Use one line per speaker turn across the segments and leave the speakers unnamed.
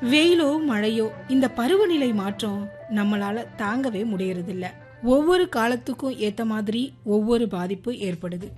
வெயிலோ மழையோ இந்த பருவநிலை மாற்றம் நம்மளால தாங்கவே முடியறதில்ல ஒவ்வொரு காலத்துக்கும் ஏத்த மாதிரி ஒவ்வொரு பாதிப்பு ஏற்படுது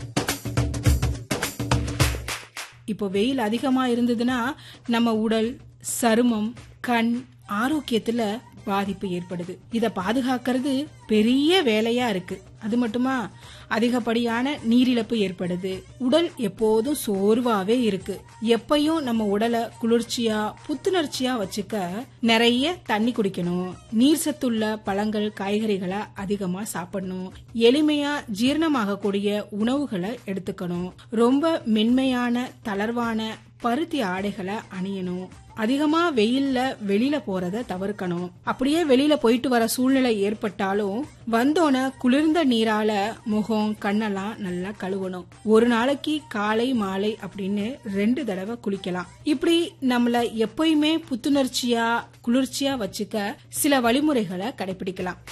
இப்போ வெயில் அதிகமா இருந்ததுன்னா நம்ம உடல் சருமம் கண் ஆரோக்கியத்துல பாதிப்பு ஏற்படுது இத பாதுகாக்கிறது பெரிய வேலையா இருக்கு அது மட்டுமா அதிகப்படியான நீரிழப்பு ஏற்படுது உடல் எப்போதும் சோர்வாவே இருக்கு எப்பயும் நம்ம உடலை குளிர்ச்சியா புத்துணர்ச்சியா வச்சுக்க நிறைய தண்ணி குடிக்கணும் நீர் சத்துள்ள பழங்கள் காய்கறிகளை அதிகமா சாப்பிடணும் எளிமையா ஜீரணமாகக்கூடிய உணவுகளை எடுத்துக்கணும் ரொம்ப மென்மையான தளர்வான பருத்தி ஆடைகளை அணியணும் அதிகமா வெயில்ல வெளியில போறத தவிர்க்கணும் அப்படியே வெளியில போயிட்டு வர சூழ்நிலை ஏற்பட்டாலும் வந்தோன குளிர்ந்த நீரால முகம் கண்ணெல்லாம் நல்லா கழுவணும் ஒரு நாளைக்கு காலை மாலை அப்படின்னு ரெண்டு தடவை குளிக்கலாம் இப்படி நம்மள எப்பயுமே புத்துணர்ச்சியா குளிர்ச்சியா வச்சுக்க சில வழிமுறைகளை கடைபிடிக்கலாம்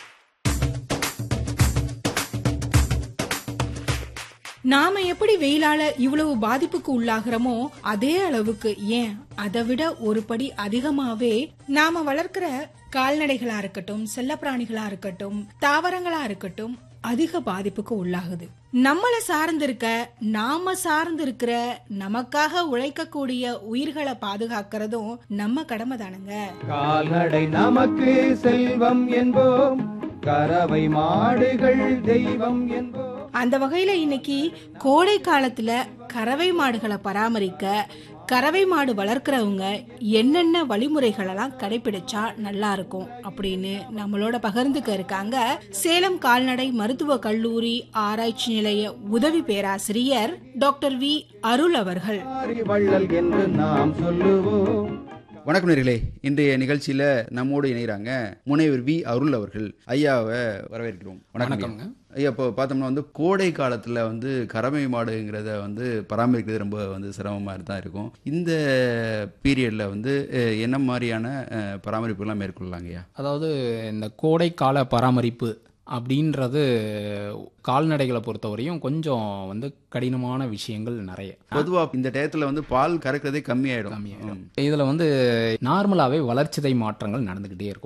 நாம எப்படி வெயிலால இவ்வளவு பாதிப்புக்கு உள்ளாகிறோமோ அதே அளவுக்கு ஏன் அதை விட ஒரு படி அதிகமாவே நாம வளர்க்கிற கால்நடைகளா இருக்கட்டும் செல்லப்பிராணிகளா இருக்கட்டும் தாவரங்களா இருக்கட்டும் அதிக பாதிப்புக்கு உள்ளாகுது நம்மள சார்ந்திருக்க நாம சார்ந்திருக்கிற நமக்காக உழைக்கக்கூடிய உயிர்களை பாதுகாக்கிறதும் நம்ம கடமை தானுங்க
கால்நடை நமக்கு செல்வம் என்போம் கறவை மாடுகள் தெய்வம் என்போம்
அந்த வகையில இன்னைக்கு கோடை காலத்துல கறவை மாடுகளை பராமரிக்க கறவை மாடு வளர்க்குறவங்க என்னென்ன வழிமுறைகளெல்லாம் கடைபிடிச்சா நல்லா இருக்கும் அப்படின்னு நம்மளோட பகிர்ந்துக்க இருக்காங்க சேலம் கால்நடை மருத்துவ கல்லூரி ஆராய்ச்சி நிலைய உதவி பேராசிரியர் டாக்டர் வி அருள் அவர்கள்
ஆரி வள்ளல் என்று நாம் சொல்லுவோம்
வணக்கம் நேர்களே இன்றைய நிகழ்ச்சியில நம்மோடு இணைகிறாங்க முனைவர் வி அருள் அவர்கள் ஐயாவை வரவேற்கிறோம் வணக்கம் ஐயா. ஐயா இப்போ பார்த்தோம்னா வந்து கோடை காலத்தில் வந்து கறவை மாடுங்கிறத வந்து பராமரிக்கிறது ரொம்ப வந்து சிரமமாக தான் இருக்கும் இந்த பீரியடில் வந்து அஹ், என்ன மாதிரியான அஹ், பராமரிப்புகள்லாம் மேற்கொள்ளலாங்க ஐயா
அதாவது இந்த கோடைக்கால பராமரிப்பு அப்படின்றது கால்நடைகளை பொறுத்தவரையும் கொஞ்சம் வந்து கடினமான விஷயங்கள் நிறைய
பொதுவாக இந்த டயத்தில் வந்து பால் கறக்கிறதே கம்மியாயிடும்
கம்மியாயிடும் இதில் வந்து நார்மலாகவே வளர்ச்சிதை மாற்றங்கள் நடந்துக்கிட்டே இருக்கும்